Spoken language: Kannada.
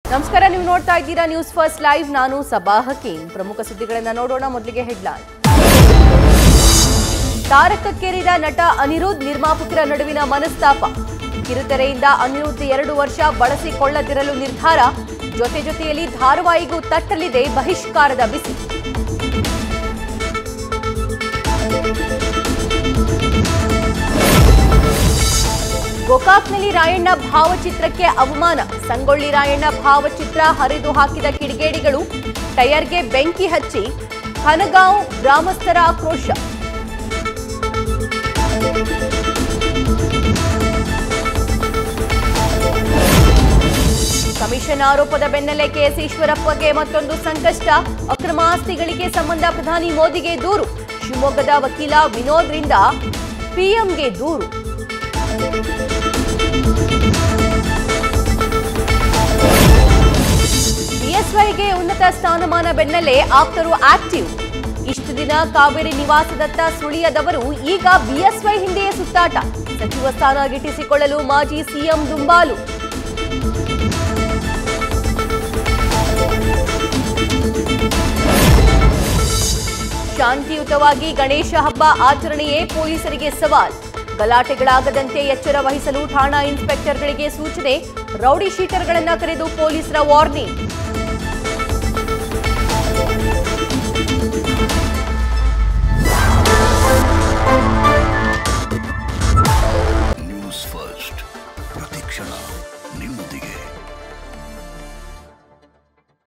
ನಮಸ್ಕಾರ ನೀವು ನೋಡ್ತಾ ಇದ್ದೀರಾ ನ್ಯೂಸ್ ಫಸ್ಟ್ ಲೈವ್ ನಾನು ಸಬಾ ಹಕೀಂ ಪ್ರಮುಖ ಸುದ್ದಿಗಳನ್ನ ನೋಡೋಣ ಮೊದಲಿಗೆ ಹೆಡ್ಲೈನ್ ತಾರಕಕ್ಕೇರಿದ ನಟ ಅನಿರುದ್ಧ್ ನಿರ್ಮಾಪಕರ ನಡುವಿನ ಮನಸ್ತಾಪ ಕಿರುತೆರೆಯಿಂದ ಅನಿರುದ್ಧ್ ಎರಡು ವರ್ಷ ಬಳಸಿಕೊಳ್ಳದಿರಲು ನಿರ್ಧಾರ ಜೊತೆ ಜೊತೆಯಲ್ಲಿ ಧಾರಾವಾಹಿಗೂ ತಟ್ಟಲಿದೆ ಬಹಿಷ್ಕಾರದ ಬಿಸಿ ಗೋಕಾಕ್ನಲ್ಲಿ ರಾಯಣ್ಣ ಭಾವಚಿತ್ರಕ್ಕೆ ಅವಮಾನ ಸಂಗೊಳ್ಳಿ ರಾಯಣ್ಣ ಭಾವಚಿತ್ರ ಹರಿದು ಹಾಕಿದ ಕಿಡಿಗೇಡಿಗಳು ಟೈರ್ಗೆ ಬೆಂಕಿ ಹಚ್ಚಿ ಹನಗಾಂವ್ ಗ್ರಾಮಸ್ಥರ ಆಕ್ರೋಶ ಕಮಿಷನ್ ಆರೋಪದ ಬೆನ್ನಲ್ಲೇ ಕೆಎಸ್ ಈಶ್ವರಪ್ಪಗೆ ಮತ್ತೊಂದು ಸಂಕಷ್ಟ ಅಕ್ರಮ ಆಸ್ತಿಗಳಿಗೆ ಸಂಬಂಧ ಪ್ರಧಾನಿ ಮೋದಿಗೆ ದೂರು ಶಿವಮೊಗ್ಗದ ವಕೀಲ ವಿನೋದ್ರಿಂದ ಪಿಎಂಗೆ ದೂರು ಬಿಎಸ್ವೈಗೆ ಉನ್ನತ ಸ್ಥಾನಮಾನ ಬೆನ್ನಲ್ಲೇ ಆಪ್ತರು ಆಕ್ಟಿವ್ ಇಷ್ಟು ದಿನ ಕಾವೇರಿ ನಿವಾಸದತ್ತ ಸುಳಿಯದವರು ಈಗ ಬಿಎಸ್ವೈ ಹಿಂದೆಯೇ ಸುತ್ತಾಟ ಸಚಿವ ಸ್ಥಾನ ಗಿಟ್ಟಿಸಿಕೊಳ್ಳಲು ಮಾಜಿ ಸಿಎಂ ದುಂಬಾಲು ಶಾಂತಿಯುತವಾಗಿ ಗಣೇಶ ಹಬ್ಬ ಆಚರಣೆಯೇ ಪೊಲೀಸರಿಗೆ ಸವಾಲ್ ಗಲಾಟೆಗಳಾಗದಂತೆ ಎಚ್ಚರ ವಹಿಸಲು ಠಾಣಾ ಇನ್ಸ್ಪೆಕ್ಟರ್ಗಳಿಗೆ ಸೂಚನೆ ರೌಡಿ ಶೀಟರ್ಗಳನ್ನ ಕರೆದು ಪೊಲೀಸರ ವಾರ್ನಿಂಗ್